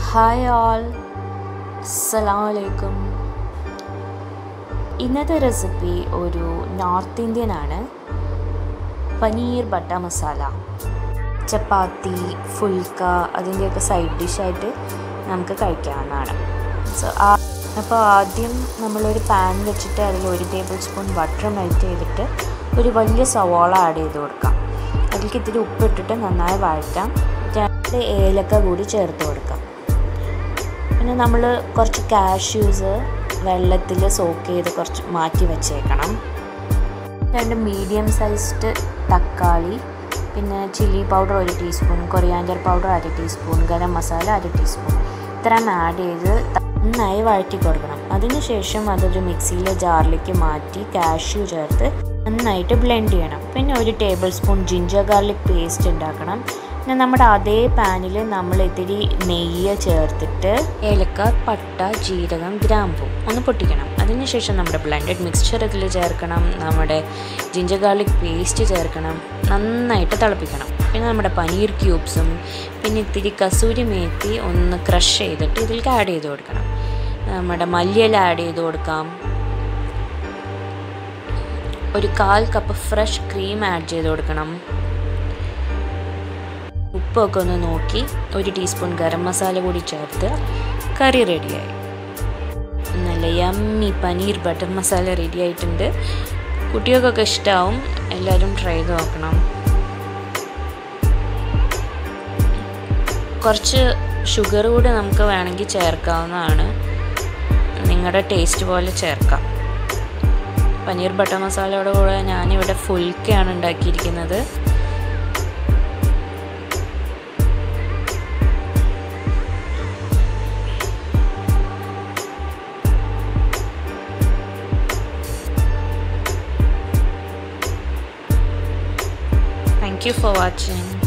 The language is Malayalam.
ഹായ് ഓൾ അസ്സലാമു അലൈക്കും ഇന്നത്തെ റെസിപ്പി ഒരു നോർത്ത് ഇന്ത്യൻ ആണ് പനീർ ബട്ടർ മസാല ചപ്പാത്തി ഫുൽക്ക അതിൻ്റെയൊക്കെ സൈഡ് ഡിഷായിട്ട് നമുക്ക് കഴിക്കാവുന്നതാണ് സോ അപ്പോൾ ആദ്യം നമ്മളൊരു പാൻ വെച്ചിട്ട് അതിൽ ഒരു ടേബിൾ സ്പൂൺ ബട്ടർ മെൽറ്റ് ചെയ്തിട്ട് ഒരു വലിയ സവാള ആഡ് ചെയ്ത് കൊടുക്കാം അതിലേക്ക് ഇത്തിരി ഉപ്പിട്ടിട്ട് നന്നായി വഴറ്റാം രണ്ട് ഏലക്ക കൂടി ചേർത്ത് കൊടുക്കാം പിന്നെ നമ്മൾ കുറച്ച് കാഷ്യൂസ് വെള്ളത്തിൽ സോക്ക് ചെയ്ത് കുറച്ച് മാറ്റി വെച്ചേക്കണം രണ്ട് മീഡിയം സൈസ്ഡ് തക്കാളി പിന്നെ ചില്ലി പൗഡർ ഒരു ടീസ്പൂൺ കൊറിയാൻഡർ പൗഡർ അര ടീസ്പൂൺ ഗരം മസാല അര ടീസ്പൂൺ ഇത്രയും ആഡ് ചെയ്ത് നന്നായി വഴറ്റി കൊടുക്കണം അതിനുശേഷം അതൊരു മിക്സിയിലെ ജാറിലേക്ക് മാറ്റി കാഷ്യൂ ചേർത്ത് നന്നായിട്ട് ബ്ലെൻഡ് ചെയ്യണം പിന്നെ ഒരു tablespoon ginger garlic paste ഉണ്ടാക്കണം പിന്നെ നമ്മുടെ അതേ പാനിൽ നമ്മൾ ഇത്തിരി നെയ്യ് ചേർത്തിട്ട് ഏലക്ക പട്ട ജീരകം ഗ്രാമ്പു ഒന്ന് പൊട്ടിക്കണം അതിനുശേഷം നമ്മുടെ ബ്ലെൻഡഡ് മിക്സ്ചർ ഇതിൽ ചേർക്കണം നമ്മുടെ ജിഞ്ചർ ഗാർലിക് പേസ്റ്റ് ചേർക്കണം നന്നായിട്ട് തിളപ്പിക്കണം പിന്നെ നമ്മുടെ പനീർ ക്യൂബ്സും പിന്നെ ഇത്തിരി കസൂരി മേത്തി ഒന്ന് ക്രഷ് ചെയ്തിട്ട് ഇതിലേക്ക് ആഡ് ചെയ്ത് കൊടുക്കണം നമ്മുടെ മല്ലിയില ആഡ് ചെയ്ത് കൊടുക്കാം ഒരു കാൽ കപ്പ് ഫ്രഷ് ക്രീം ആഡ് ചെയ്ത് കൊടുക്കണം ഉപ്പൊക്കെ ഒന്ന് നോക്കി ഒരു ടീസ്പൂൺ ഗരം മസാല കൂടി ചേർത്ത് കറി റെഡിയായി നല്ല yummy paneer butter masala ready ആയിട്ടുണ്ട് കുട്ടികൾക്കൊക്കെ ഇഷ്ടമാവും എല്ലാവരും ട്രൈ ചെയ്ത് നോക്കണം കുറച്ച് ഷുഗർ കൂടി നമുക്ക് വേണമെങ്കിൽ ചേർക്കാവുന്നതാണ് നിങ്ങളുടെ ടേസ്റ്റ് പോലെ ചേർക്കാം പനീർ ബട്ടർ മസാലയുടെ കൂടെ ഞാനിവിടെ ഫുൽക്കയാണ് ഉണ്ടാക്കിയിരിക്കുന്നത് Thank you for watching.